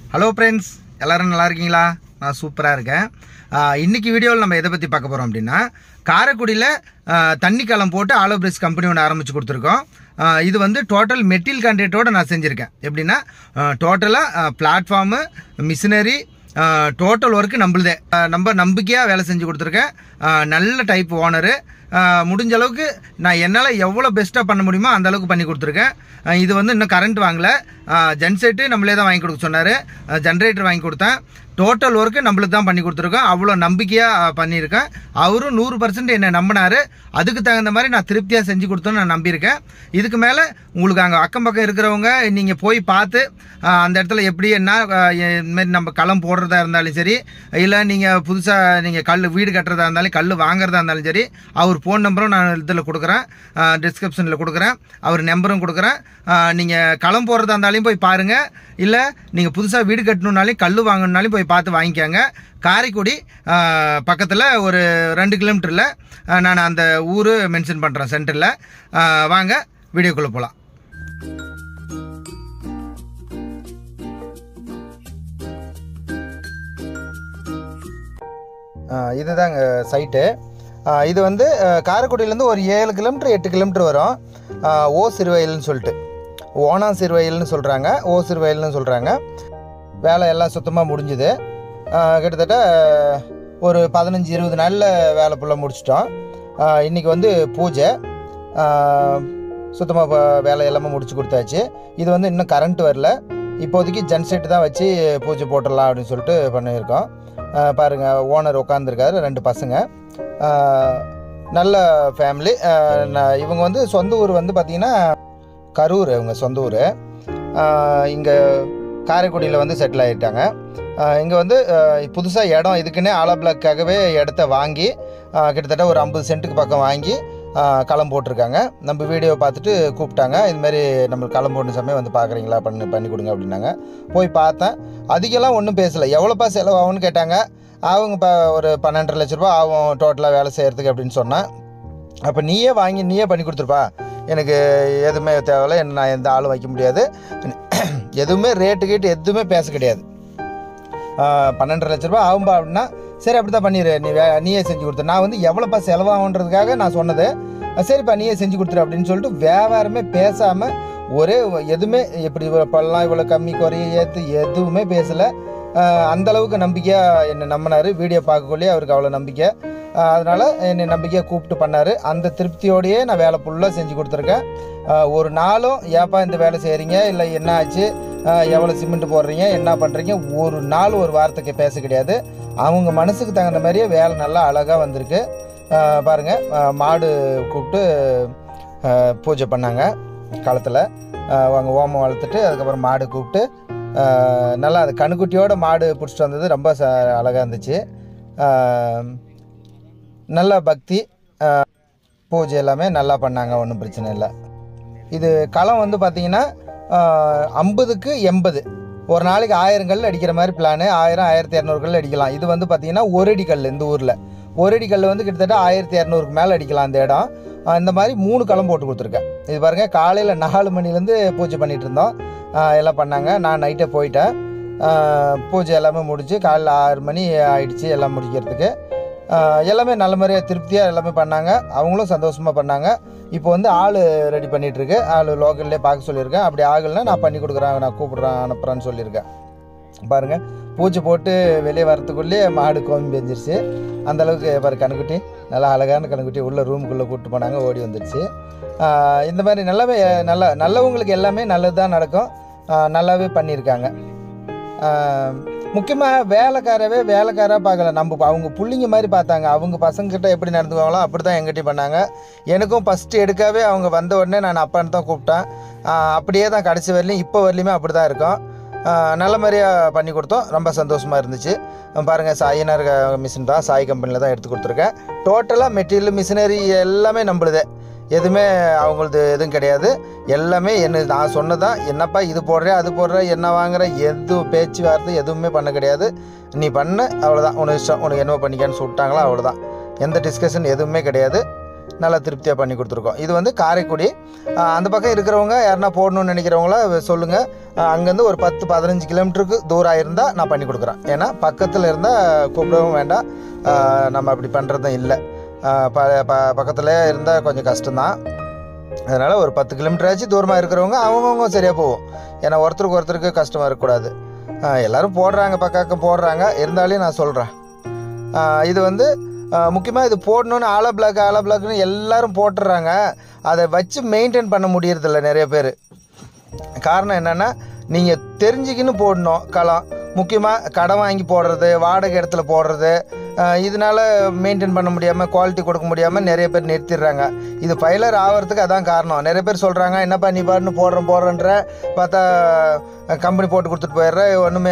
hello friends எல்லாரும் நல்லா இருக்கீங்களா நான் சூப்பராக இருக்கேன் ஆஹ் இன்னைக்கு வீடியோவில் நம்ம எதை பற்றி பார்க்க போகிறோம் அப்படின்னா காரைக்குடியில் ஆஹ் தண்ணி கலம் போட்டு ஆலோ பிரிஸ் கம்பெனி ஒன்று ஆரம்பித்து கொடுத்துருக்கோம் ஆஹ் இது வந்து டோட்டல் மெட்டீரியல் கான்ட்ராக்டோட நான் செஞ்சுருக்கேன் எப்படின்னா டோட்டலாக பிளாட்ஃபார்மு மிஷினரி டோட்டல் ஒர்க்கு நம்மளுதே ஆஹ் நம்ம நம்பிக்கையாக வேலை செஞ்சு கொடுத்துருக்கேன் ஆஹ் நல்ல டைப் ஓனரு முடிஞ்ச அளவுக்கு நான் என்னால் எவ்வளோ பெஸ்ட்டாக பண்ண முடியுமோ அந்த அளவுக்கு பண்ணி கொடுத்துருக்கேன் ஆஹ் இது வந்து இன்னும் கரண்ட் வாங்கல ஜென்செட்டு நம்மளே தான் வாங்கி கொடுக்க சொன்னார் ஜென்ரேட்டர் வாங்கி கொடுத்தேன் டோட்டல் ஒர்க்கு நம்மளுக்கு தான் பண்ணி கொடுத்துருக்கோம் அவ்வளோ நம்பிக்கையாக பண்ணியிருக்கேன் அவரும் நூறு பர்சன்ட் என்னை நம்பினார் அதுக்கு தகுந்த மாதிரி நான் திருப்தியாக செஞ்சு கொடுத்தோன்னு நான் நம்பியிருக்கேன் இதுக்கு மேலே உங்களுக்கு அங்கே அக்கம் பக்கம் இருக்கிறவங்க நீங்கள் போய் பார்த்து ஆஹ், அந்த இடத்துல எப்படி என்ன ஆஹ், இந்த மாதிரி நம்ம களம் போடுறதா இருந்தாலும் சரி இல்லை நீங்கள் புதுசாக நீங்கள் கல் வீடு கட்டுறதா இருந்தாலும் கல் வாங்குறதா இருந்தாலும் சரி அவர் ஃபோன் நம்பரும் நான் இதில் கொடுக்குறேன் டிஸ்கிரிப்ஷனில் கொடுக்குறேன் அவர் நம்பரும் கொடுக்குறேன் நீங்கள் களம் போடுறதா இருந்தாலும் போய் பாருங்கள் இல்லை நீங்கள் புதுசாக வீடு கட்டணுன்னாலும் கல் வாங்கணுன்னாலும் போய் பார்த்து வாங்கிக்கோங்க காரைக்குடி பக்கத்தில் ஒரு ரெண்டு கிலோமீட்டரில் நான் அந்த ஊர் மென்ஷன் பண்ணுறேன் சென்டரில் வாங்க வீடியோக்குள்ளே போகலாம் இதுதாங்க சைட்டு இது வந்து அஹ், காரைக்குடியிலேருந்து ஒரு ஏழு கிலோமீட்டர் எட்டு கிலோமீட்டர் வரும் அஹ், ஓ சிறுவயல்னு சொல்லிட்டு ஓனா சிறுவயல்னு சொல்கிறாங்க ஓ சிறுவயல்னு சொல்கிறாங்க வேலை எல்லாம் சுத்தமாக முடிஞ்சுது அஹ், கிட்டத்தட்ட ஒரு பதினஞ்சு இருபது நாளில் வேலை ஃபுல்லாக முடிச்சிட்டோம் அஹ், இன்னைக்கு வந்து பூஜை சுத்தமாக வேலை எல்லாமே முடிச்சு கொடுத்தாச்சு இது வந்து இன்னும் கரண்ட் வரல இப்போதைக்கு ஜென்செட் தான் வச்சு பூஜை போட்டுடலாம் அப்படின்னு சொல்லிட்டு பண்ணியிருக்கோம் அஹ் பாருங்க ஓனர் உட்காந்துருக்காரு ரெண்டு பசங்க அஹ் நல்ல ஃபேமிலி இவங்க வந்து சொந்த ஊர் வந்து பார்த்திங்கன்னா கரூர் இவங்க சொந்த ஊர் இங்கே காரைக்குடியில் வந்து செட்டில் ஆகிட்டாங்க இங்கே வந்து புதுசாக இடம் இதுக்குன்னே ஆலோபிளாக்காகவே இடத்த வாங்கி அஹ் கிட்டத்தட்ட ஒரு ஐம்பது சென்ட்டுக்கு பக்கம் வாங்கி அஹ் களம் போட்டிருக்காங்க நம்ம வீடியோ பார்த்துட்டு கூப்பிட்டாங்க இதுமாரி நம்மளுக்கு களம் போடணும் சமயம் வந்து பார்க்குறீங்களா பண்ணி பண்ணி கொடுங்க அப்படின்னாங்க போய் பார்த்தேன் அதிகம்லாம் ஒன்றும் பேசலை எவ்வளோப்பா செலவாகும்னு கேட்டாங்க அவங்க இப்போ ஒரு பன்னெண்டரை லட்ச ரூபா ஆகும் டோட்டலாக வேலை செய்கிறதுக்கு அப்படின்னு சொன்னேன் அப்போ நீயே வாங்கி நீயே பண்ணி கொடுத்துருப்பா எனக்கு எதுவுமே தேவையில்ல என்ன நான் எந்த ஆளும் வைக்க முடியாது எதுவுமே ரேட்டு கீட்டு எதுவுமே பேச கிடையாது ஆஹ் பன்னெண்டரை லட்ச ரூபா ஆகும்பா அப்படின்னா சரி அப்படி தான் பண்ணிடு நீ வே நீயே செஞ்சு கொடுத்துரு நான் வந்து எவ்வளோப்பா செலவாகுன்றதுக்காக நான் சொன்னது அஹ் சரிப்பா நீயே செஞ்சு கொடுத்துரு அப்படின்னு சொல்லிட்டு வியாபாரமே பேசாமல் ஒரே எதுவுமே இப்படி இவ்வளோ பண்ணலாம் இவ்வளோ கம்மி குறைய ஏற்று எதுவுமே பேசலை அந்த அளவுக்கு நம்பிக்கையாக என்னை நம்பினார் வீடியோ பார்க்கக்குள்ளேயே அவருக்கு அவ்வளோ நம்பிக்கை ஆஹ் அதனால என்னை நம்பிக்கையாக கூப்பிட்டு பண்ணார் அந்த திருப்தியோடையே நான் வேலை ஃபுல்லாக செஞ்சு கொடுத்துருக்கேன் ஆஹ் ஒரு நாளும் ஏப்பா இந்த வேலை செய்கிறீங்க இல்லை என்ன ஆச்சு ஆஹ் எவ்வளோ சிமெண்ட் போடுறீங்க என்ன பண்ணுறீங்க ஒரு நாள் ஒரு வார்த்தைக்கு பேச கிடையாது அவங்க மனசுக்கு தகுந்த மாதிரியே வேலை நல்லா அழகாக வந்திருக்கு ஆஹ் பாருங்க ஆஹ் மாடு கூப்பிட்டு ஆஹ் பூஜை பண்ணாங்க களத்தில் அவங்க ஓமம் வளர்த்துட்டு அதுக்கப்புறம் மாடு கூப்பிட்டு ஆஹ் நல்லா அது கணுக்குட்டியோட மாடு பிடிச்சிட்டு வந்தது ரொம்ப ச அழகாக இருந்துச்சு ஆஹ் நல்ல பக்தி ஆஹ் பூஜை எல்லாமே நல்லா பண்ணாங்க ஒன்றும் பிரச்சனை இல்லை இது களம் வந்து பார்த்தீங்கன்னா ஐம்பதுக்கு எண்பது ஒரு நாளைக்கு ஆயிரம் கல் அடிக்கிற மாதிரி பிளானு ஆயிரம் ஆயிரத்தி இரநூறு கல் அடிக்கலாம் இது வந்து பார்த்தீங்கன்னா ஒரு அடி கல் இந்த ஊரில் ஒரு அடி கல் வந்து கிட்டத்தட்ட ஆயிரத்தி இரநூறுக்கு மேலே அடிக்கலாம் அந்த இடம் ஆஹ் இந்த மாதிரி மூணு களம் போட்டு கொடுத்துருக்கேன் இது பாருங்கள் காலையில் நாலு மணிலேருந்து பூஜை பண்ணிகிட்டு இருந்தோம் ஆஹ் எல்லாம் பண்ணாங்க நான் நைட்டே போயிட்டேன் ஆஹ் பூஜை எல்லாமே முடிச்சு காலையில் ஆறு மணி ஆயிடுச்சு எல்லாம் முடிக்கிறதுக்கு ஆஹ் எல்லாமே நல்ல மாதிரியாக திருப்தியாக எல்லாமே பண்ணாங்க அவங்களும் சந்தோஷமாக பண்ணாங்க இப்போ வந்து ஆள் ரெடி பண்ணிட்டு இருக்கு ஆள் லோக்கல்லே பார்க்க சொல்லியிருக்கேன் அப்படி ஆகலைன்னா நான் பண்ணி கொடுக்குறேன் நான் கூப்பிட்றேன் அனுப்புகிறேன்னு சொல்லியிருக்கேன் பாருங்கள் பூச்சி போட்டு வெளியே வரத்துக்குள்ளேயே மாடு கோம்பி பெஞ்சிருச்சு அந்த அளவுக்கு பாரு கணுக்குட்டி நல்லா அழகான கணுக்குட்டி உள்ள ரூமுக்குள்ளே கூப்பிட்டு போனாங்க ஓடி வந்துடுச்சு ஆஹ் இந்த மாதிரி நல்லாவே நல்ல நல்லவங்களுக்கு எல்லாமே நல்லது தான் நடக்கும் ஆஹ் நல்லாவே பண்ணியிருக்காங்க முக்கியமாக வேலைக்காரவே வேலைக்காராக பார்க்கல நம்ம அவங்க புள்ளிங்க மாதிரி பார்த்தாங்க அவங்க பசங்கக்கிட்ட எப்படி நடந்துக்குவாங்களோ அப்படி தான் எங்கிட்டையும் பண்ணாங்க எனக்கும் ஃபஸ்ட்டு எடுக்கவே அவங்க வந்த உடனே நான் அப்பான்னு தான் கூப்பிட்டேன் ஆஹ் அப்படியே தான் கடைசி வரலையும் இப்போ வரலையுமே அப்படி தான் இருக்கும் ஆஹ் நல்ல மாதிரியாக பண்ணி கொடுத்தோம் ரொம்ப சந்தோஷமாக இருந்துச்சு பாருங்கள் சாயினார் மிஷின் தான் சாய் கம்பெனியில் தான் எடுத்து கொடுத்துருக்கேன் டோட்டலாக மெட்டீரியல் மிஷினரி எல்லாமே நம்மளுதே எதுவுமே அவங்களது எதுவும் கிடையாது எல்லாமே என்ன நான் சொன்னதான் என்னப்பா இது போடுற அது போடுற என்ன வாங்குற எது பேச்சு வார்த்தை எதுவுமே பண்ண கிடையாது நீ பண்ணு அவ்வளோதான் உனக்கு இஷ்டம் உனக்கு என்ன பண்ணிக்கன்னு சொல்லிட்டாங்களோ அவ்வளோதான் எந்த டிஸ்கஷன் எதுவுமே கிடையாது நல்லா திருப்தியாக பண்ணி கொடுத்துருக்கோம் இது வந்து காரைக்குடி ஆஹ் அந்த பக்கம் இருக்கிறவங்க யாருன்னா போடணும்னு நினைக்கிறவங்கள சொல்லுங்கள் அங்கேருந்து ஒரு பத்து பதினஞ்சு கிலோமீட்டருக்கு தூரம் இருந்தால் நான் பண்ணி கொடுக்குறேன் ஏன்னா பக்கத்தில் இருந்தால் கூப்பிடவும் வேண்டாம் ஆஹ் நம்ம அப்படி பண்ணுறதும் இல்லை ஆஹ் ப ப பக்கத்தில் இருந்தால் கொஞ்சம் கஷ்டம்தான் அதனால் ஒரு பத்து கிலோமீட்டர் ஆச்சு தூரமாக இருக்கிறவங்க அவங்கவுங்க சரியாக போகும் ஏன்னா ஒருத்தருக்கு ஒருத்தருக்கு கஷ்டமாக இருக்கக்கூடாது ஆஹ் எல்லாரும் போடுறாங்க பக்கம் போடுறாங்க இருந்தாலும் நான் சொல்கிறேன் இது வந்து முக்கியமாக இது போடணுன்னு ஆலோ பிளாக் ஆலோ பிளாக்னு எல்லாரும் போட்டுடுறாங்க அதை வச்சு மெயின்டைன் பண்ண முடியறதில்ல நிறைய பேர் காரணம் என்னென்னா நீங்கள் தெரிஞ்சுக்கின்னு போடணும் களம் முக்கியமாக கடன் வாங்கி போடுறது வாடகை இடத்துல போடுறது ஆஹ் இதனால மெயின்டைன் பண்ண முடியாமல் குவாலிட்டி கொடுக்க முடியாமல் நிறைய பேர் நிறுத்திடுறாங்க இது ஃபைலர் ஆகிறதுக்கு அதான் காரணம் நிறைய பேர் சொல்கிறாங்க என்னப்பா நீ பாட்டுன்னு போடுறேன் போடுறேன்ற பார்த்தா கம்பெனி போட்டு கொடுத்துட்டு போயிடுற ஒன்றுமே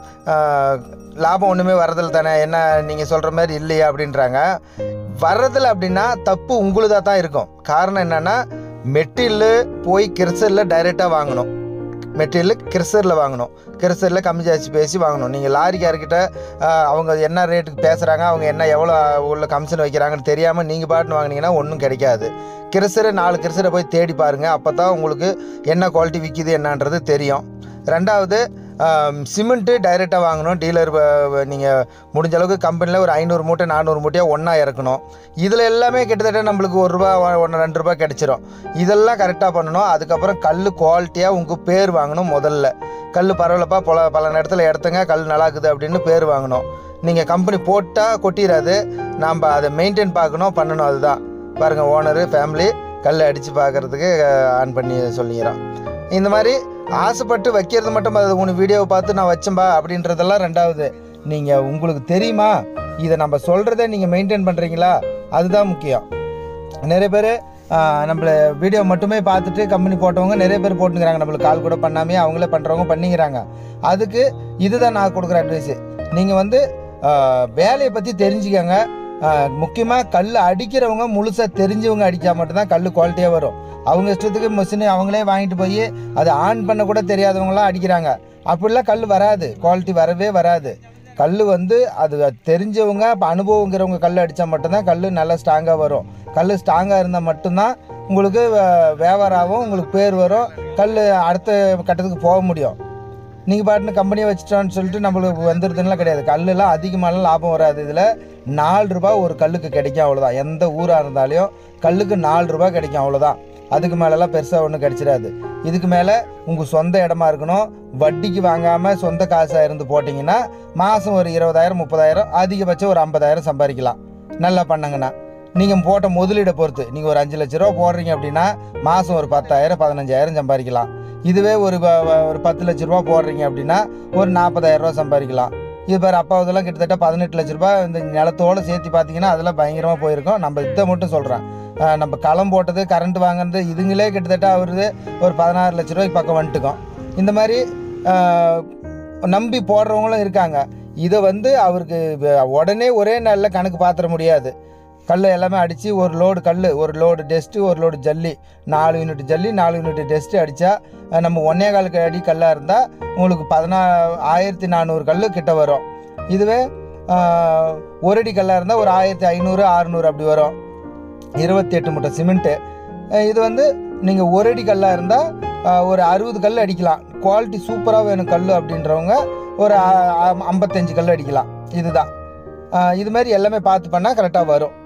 லாபம் ஒன்றுமே வரதில்ல தானே என்ன நீங்கள் சொல்கிற மாதிரி இல்லையா அப்படின்றாங்க வர்றதில்ல அப்படின்னா தப்பு உங்களுதாக தான் இருக்கும் காரணம் என்னென்னா மெட்டீரியல் போய் கிரிசரில் டைரெக்டாக வாங்கணும் மெட்டீரியல் கிரிசரில் வாங்கணும் கிரிசரில் கம்மி ஜாஸ்தி பேசி வாங்கணும் நீங்கள் லாரிக்காரர்கிட்ட ஆஹ், அவங்க என்ன ரேட்டுக்கு பேசுகிறாங்க அவங்க என்ன எவ்வளோ உள்ள கமிஷன் வைக்கிறாங்கன்னு தெரியாமல் நீங்கள் பாட்டுன்னு வாங்கினீங்கன்னா ஒன்றும் கிடைக்காது கிரிசரை நாலு கிரிசரை போய் தேடி பாருங்கள் அப்போ தான் உங்களுக்கு என்ன குவாலிட்டி விற்கிது என்னன்றது தெரியும் ரெண்டாவது சிமெண்ட்டு டைரெக்டாக வாங்கணும் டீலர் நீங்கள் முடிஞ்ச அளவுக்கு கம்பெனியில் ஒரு ஐநூறு மூட்டை நானூறு மூட்டையாக ஒன்றா இறக்கணும் இதில் எல்லாமே கிட்டத்தட்ட நம்மளுக்கு ஒரு ரூபா ஒன்று ரெண்டு ரூபா கிடச்சிரும் இதெல்லாம் கரெக்டாக பண்ணணும் அதுக்கப்புறம் கல் குவாலிட்டியாக உங்கள் பேர் வாங்கணும் முதல்ல கல் பரவாயில்லப்பா பல பல நேரத்தில் இடத்துங்க கல் நல்லா இருக்குது அப்படின்னு பேர் வாங்கணும் நீங்கள் கம்பெனி போட்டால் கொட்டிடாது நாம் அதை மெயின்டைன் பார்க்கணும் பண்ணணும் அதுதான் பாருங்கள் ஓனரு ஃபேமிலி கல் அடித்து பார்க்குறதுக்கு ஆன் பண்ணி சொல்லிக்கிறோம் இந்த மாதிரி ஆசைப்பட்டு வைக்கிறது மட்டும் அது உனக்கு வீடியோவை பார்த்து நான் வச்சேன்பா அப்படின்றதெல்லாம் ரெண்டாவது நீங்கள் உங்களுக்கு தெரியுமா இதை நம்ம சொல்கிறத நீங்கள் மெயின்டைன் பண்ணுறீங்களா அதுதான் முக்கியம் நிறைய பேர் நம்மள வீடியோ மட்டுமே பார்த்துட்டு கம்பெனி போட்டவங்க நிறைய பேர் போட்டுக்கிறாங்க நம்மளுக்கு கால் கூட பண்ணாமே அவங்களே பண்ணுறவங்க பண்ணிக்கிறாங்க அதுக்கு இதுதான் நான் கொடுக்குற அட்வைஸு நீங்கள் வந்து ஆஹ், வேலையை பற்றி தெரிஞ்சுக்கங்க முக்கியமாக கல் அடிக்கிறவங்க முழுசாக தெரிஞ்சவங்க அடித்தா மட்டும்தான் கல் குவாலிட்டியாக வரும் அவங்க இஷ்டத்துக்கு மிஷினு அவங்களே வாங்கிட்டு போய் அதை ஆன் பண்ண கூட தெரியாதவங்களாம் அடிக்கிறாங்க அப்படிலாம் கல் வராது குவாலிட்டி வரவே வராது கல் வந்து அது தெரிஞ்சவங்க இப்போ அனுபவங்கிறவங்க கல் அடித்தா மட்டும்தான் கல் நல்லா ஸ்ட்ராங்காக வரும் கல் ஸ்ட்ராங்காக இருந்தால் மட்டும்தான் உங்களுக்கு வே- வியாபாரம் உங்களுக்கு பேர் வரும் கல் அடுத்த கட்டத்துக்கு போக முடியும் நீங்கள் பாட்டுன்னு கம்பெனியை வச்சுட்டோன்னு சொல்லிட்டு நம்மளுக்கு வந்துடுதுலாம் கிடையாது கல்லுலாம் அதிகமாலாம் லாபம் வராது இதில் நாலு ரூபாய் ஒரு கல்லுக்கு கிடைக்கும் அவ்வளோதான் எந்த ஊராக இருந்தாலும் கல்லுக்கு நாலு ரூபாய் கிடைக்கும் அவ்வளோதான் அதுக்கு மேலெல்லாம் பெருசாக ஒன்றும் கிடைச்சிடாது இதுக்கு மேலே உங்கள் சொந்த இடமா இருக்கணும் வட்டிக்கு வாங்காமல் சொந்த காசாக இருந்து போட்டிங்கன்னா மாதம் ஒரு இருபதாயிரம் முப்பதாயிரம் அதிகபட்சம் ஒரு ஐம்பதாயிரம் சம்பாதிக்கலாம் நல்லா பண்ணங்கன்னா நீங்கள் போட்ட முதலீடை பொறுத்து நீங்கள் ஒரு அஞ்சு லட்ச ரூபா போடுறீங்க அப்படின்னா மாதம் ஒரு பத்தாயிரம் பதினஞ்சாயிரம் சம்பாதிக்கலாம் இதுவே ஒரு ப- ப- ஒரு பத்து லட்ச ரூபா போடுறீங்க அப்படின்னா ஒரு நாற்பதாயிரம் ரூபா சம்பாதிக்கலாம் இது பேர் அப்பாவதெல்லாம் கிட்டத்தட்ட பதினெட்டு லட்ச ரூபாய் இந்த நிலத்தோடு சேர்த்து பார்த்தீங்கன்னா அதெல்லாம் பயங்கரமாக போயிருக்கும் நம்ம இதை மட்டும் சொல்கிறேன் நம்ம களம் போட்டது கரண்ட் வாங்குறது இதுங்களே கிட்டத்தட்ட அவருது ஒரு பதினாறு லட்ச ரூபாய்க்கு பக்கம் வந்துட்டுக்கோம் இந்த மாதிரி ஆஹ், நம்பி போடுறவங்களும் இருக்காங்க இதை வந்து அவருக்கு வ- உடனே ஒரே நாளில் கணக்கு பார்த்துட முடியாது கல் எல்லாமே அடித்து ஒரு லோடு கல் ஒரு லோடு டெஸ்ட்டு ஒரு லோடு ஜல்லி நாலு யூனிட் ஜல்லி நாலு யூனிட் டெஸ்ட்டு அடித்தா நம்ம ஒன்னே காலுக்கு அடி கல்லாக இருந்தால் உங்களுக்கு பதினா ஆயிரத்தி நானூறு கல் கிட்ட வரும் இதுவே ஆஹ், ஒரு அடி கல்லாக இருந்தால் ஒரு ஆயிரத்தி ஐநூறு அறுநூறு அப்படி வரும் இருபத்தி எட்டு மூட்டை சிமெண்ட்டு இது வந்து நீங்கள் ஒரு அடி கல்லாக இருந்தால் ஒரு அறுபது கல் அடிக்கலாம் குவாலிட்டி சூப்பராக வேணும் கல் அப்படின்றவங்க ஒரு ஆ- ஆ- ஐம்பத்தஞ்சு கல் அடிக்கலாம் இதுதான் ஆஹ் இது மாதிரி எல்லாமே பார்த்து பண்ணால் கரெக்டாக வரும்